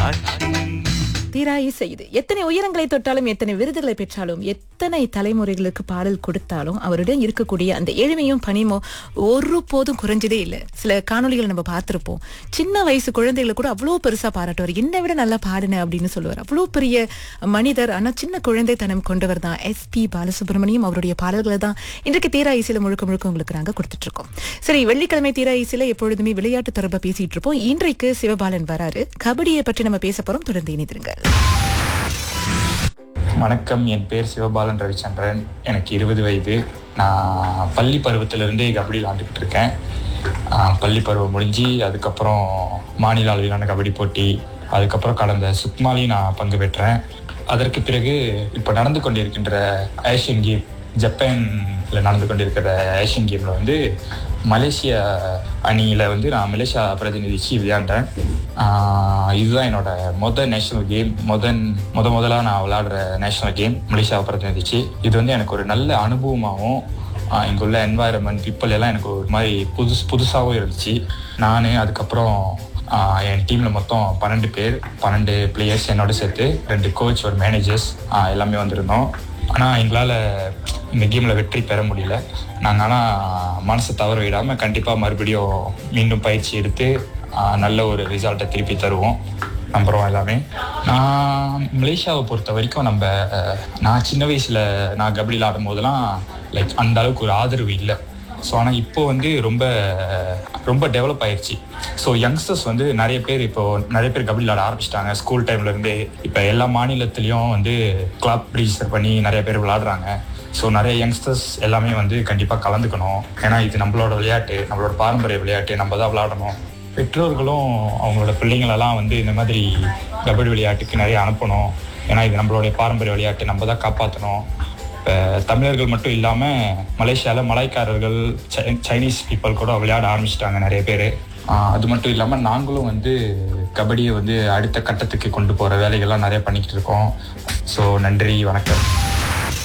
சாட்சி தீராயி செய்யுது எத்தனை உயரங்களை தொட்டாலும் எத்தனை விருதுகளை பெற்றாலும் எத்தனை தலைமுறைகளுக்கு பாடல் கொடுத்தாலும் அவருடன் இருக்கக்கூடிய அந்த எளிமையும் பணிமோ ஒரு போதும் குறைஞ்சதே இல்லை சில காணொளிகளை நம்ம பார்த்திருப்போம் சின்ன வயசு குழந்தைகளை கூட அவ்வளோ பெருசா பாராட்டுவார் என்னை விட நல்லா பாடுன அப்படின்னு சொல்லுவார் அவ்வளோ பெரிய மனிதர் ஆனா சின்ன குழந்தைத்தனம் கொண்டவர் தான் எஸ் பி பாலசுப்ரமணியம் அவருடைய பாடல்களை தான் இன்றைக்கு தீரா இசையில முழுக்க முழுக்க உங்களுக்கு நாங்க கொடுத்துட்டு இருக்கோம் சரி வெள்ளிக்கிழமை தீரா இசையில எப்பொழுதுமே விளையாட்டு தொடர்பா பேசிட்டு இருப்போம் இன்றைக்கு சிவபாலன் வராரு கபடியை பற்றி நம்ம பேச போறோம் தொடர்ந்து இணைந்திருங்கள் வணக்கம் என் பேர் சிவபாலன் ரவிச்சந்திரன் எனக்கு இருபது வயது நான் பள்ளி பருவத்திலிருந்தே கபடி விளாண்டுக்கிட்டு இருக்கேன் ஆஹ் பள்ளி பருவம் முடிஞ்சு அதுக்கப்புறம் மாநில அளவிலான கபடி போட்டி அதுக்கப்புறம் கடந்த சுக்மாலையும் நான் பங்கு பெற்றேன் அதற்கு பிறகு இப்போ நடந்து கொண்டிருக்கின்ற ஏஷியன் கேம் ஜப்பான்ல நடந்து கொண்டிருக்கிற ஏஷியன் கேம்ல வந்து மலேசியா அணியில வந்து நான் மலேசியா பிரதிநிதிச்சு விளையாண்டேன் ஆஹ் இதுதான் என்னோட மொதல் நேஷனல் கேம் முதன் முத முதலா நான் விளையாடுற நேஷனல் கேம் மலேசியாவை பிரதிநிதிச்சு இது வந்து எனக்கு ஒரு நல்ல அனுபவமாகவும் ஆஹ் இங்க உள்ள என்வாயரன்மெண்ட் பீப்புள் எல்லாம் எனக்கு ஒரு மாதிரி புதுசு புதுசாகவும் இருந்துச்சு நான் அதுக்கப்புறம் ஆஹ் என் டீம்ல மொத்தம் பன்னெண்டு பேர் பன்னெண்டு பிளேயர்ஸ் என்னோட சேர்த்து ரெண்டு கோச் ஒரு மேனேஜர்ஸ் எல்லாமே வந்திருந்தோம் ஆனால் எங்களால் இந்த கேமில் வெற்றி பெற முடியல நாங்கள் ஆனால் மனசை தவற விடாமல் கண்டிப்பாக மறுபடியும் மீண்டும் பயிற்சி எடுத்து ஆஹ் நல்ல ஒரு ரிசல்ட்டை திருப்பி தருவோம் நம்புகிறோம் எல்லாமே நான் மலேசியாவை பொறுத்த வரைக்கும் நம்ம அஹ், நான் சின்ன வயசில் நான் கபடி விளாடும் போதெல்லாம் லைக் அந்த அளவுக்கு ஒரு ஆதரவு இல்லை ஸோ ஆனால் இப்போ வந்து ரொம்ப ரொம்ப டெவலப் ஆயிடுச்சு ஸோ யங்ஸ்டர்ஸ் வந்து நிறைய பேர் இப்போ நிறைய பேர் கபடி விளாட ஆரம்பிச்சிட்டாங்க ஸ்கூல் டைம்ல இருந்து இப்போ எல்லா மாநிலத்திலையும் வந்து கிளப் ரிஜிஸ்டர் பண்ணி நிறைய பேர் விளாடுறாங்க ஸோ நிறைய யங்ஸ்டர்ஸ் எல்லாமே வந்து கண்டிப்பாக கலந்துக்கணும் ஏன்னா இது நம்மளோட விளையாட்டு நம்மளோட பாரம்பரிய விளையாட்டு நம்ம தான் விளாடணும் பெற்றோர்களும் அவங்களோட பிள்ளைங்களெல்லாம் வந்து இந்த மாதிரி கபடி விளையாட்டுக்கு நிறைய அனுப்பணும் ஏன்னா இது நம்மளுடைய பாரம்பரிய விளையாட்டு நம்ம தான் காப்பாற்றணும் இப்போ தமிழர்கள் மட்டும் இல்லாமல் மலேசியாவில் மலாய்க்காரர்கள் சை- சைனீஸ் பீப்புள் கூட விளையாட ஆரம்பிச்சிட்டாங்க நிறைய பேர் அது மட்டும் இல்லாமல் நாங்களும் வந்து கபடியை வந்து அடுத்த கட்டத்துக்கு கொண்டு போகிற வேலைகள்லாம் நிறைய பண்ணிக்கிட்டு இருக்கோம் ஸோ நன்றி வணக்கம்